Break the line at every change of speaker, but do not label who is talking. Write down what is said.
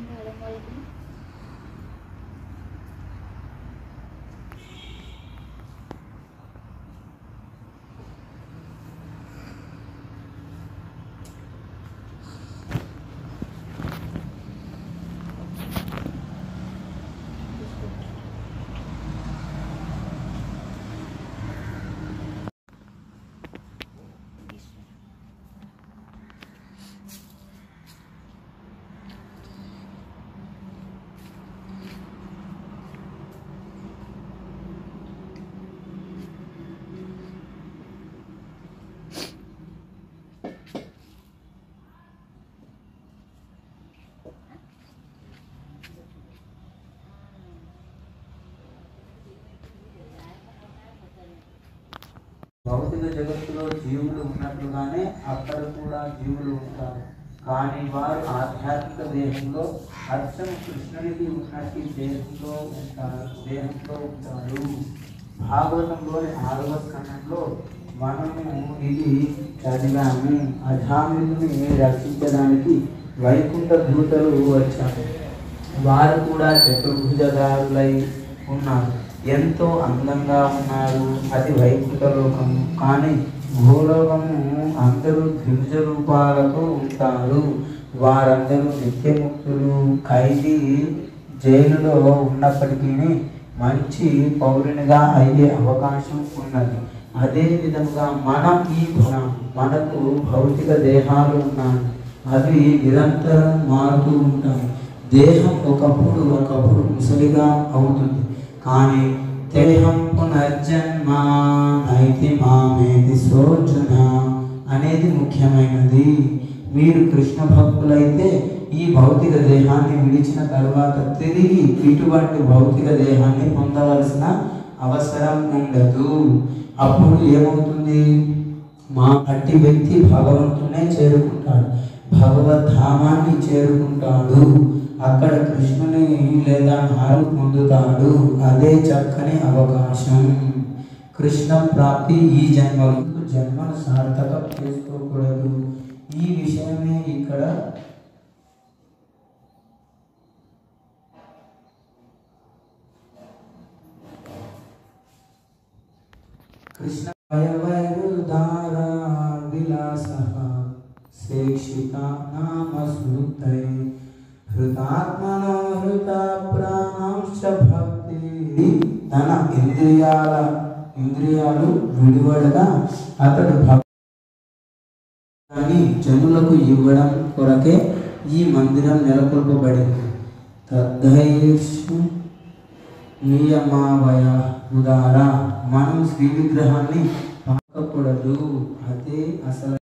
ఇంకా ఎడం వైపు
భౌతిక జగత్తులో జీవులు ఉన్నట్లుగానే అక్కడ కూడా జీవులు ఉంటారు కానీ వారు ఆధ్యాత్మిక దేహంలో అర్థం కృష్ణుడికి ఉన్నట్టు దేహంలో ఉంటారు దేహంలో ఉంటారు భాగవతంలోని ఆరవ స్కంధంలో మనము ఇది చదివాము అజామిని రక్షించడానికి వైకుంఠ దూతలు వచ్చారు వారు కూడా చతుర్భుజదారులై ఉన్నారు ఎంతో అందంగా ఉన్నారు అది వైకుంఠ లోకము కానీ భూలోకము అందరూ ద్విజ రూపాలతో ఉంటారు వారందరూ నిత్యముక్తులు ఖైదీ జైలులో ఉన్నప్పటికీ మంచి పౌరునిగా అయ్యే అవకాశం ఉన్నది అదే విధంగా మనం ఈ భ- మనకు భౌతిక దేహాలు ఉన్నాయి అవి నిరంతరం మారుతూ ఉంటాయి దేహం ఒకప్పుడు ఒకప్పుడు ముసలిగా అవుతుంది కానీ దేహం పునర్జన్మ నైతి మామేది సోర్జున అనేది ముఖ్యమైనది మీరు కృష్ణ భక్తులైతే ఈ భౌతిక దేహాన్ని విడిచిన తర్వాత తిరిగి ఇటువంటి భౌతిక దేహాన్ని పొందవలసిన అవసరం ఉండదు అప్పుడు ఏమవుతుంది మా అట్టి వ్యక్తి భగవంతునే చేరుకుంటాడు భగవద్ధామాన్ని చేరుకుంటాడు అక్కడ కృష్ణుని లేదా హారు పొందుతాడు అదే చక్కని అవకాశం కృష్ణ ప్రాప్తి ఈ జన్మలో జన్మను సార్థకం చేసుకోకూడదు ఈ విషయమే ఇక్కడ కృష్ణ వయవైరుదార విలాస శేక్షిత నామ స్మృతై హృతాత్మనో హృత ప్రాణాంశ భక్తి తన ఇంద్రియాల ఇంద్రియాలు విడివడగా అతడు భక్తి జనులకు ఇవ్వడం కొరకే ఈ మందిరం నెలకొల్పబడింది తద్ధైర్షు నియమావయ ఉదార మనం శ్రీ విగ్రహాన్ని పాకకూడదు అదే అసలు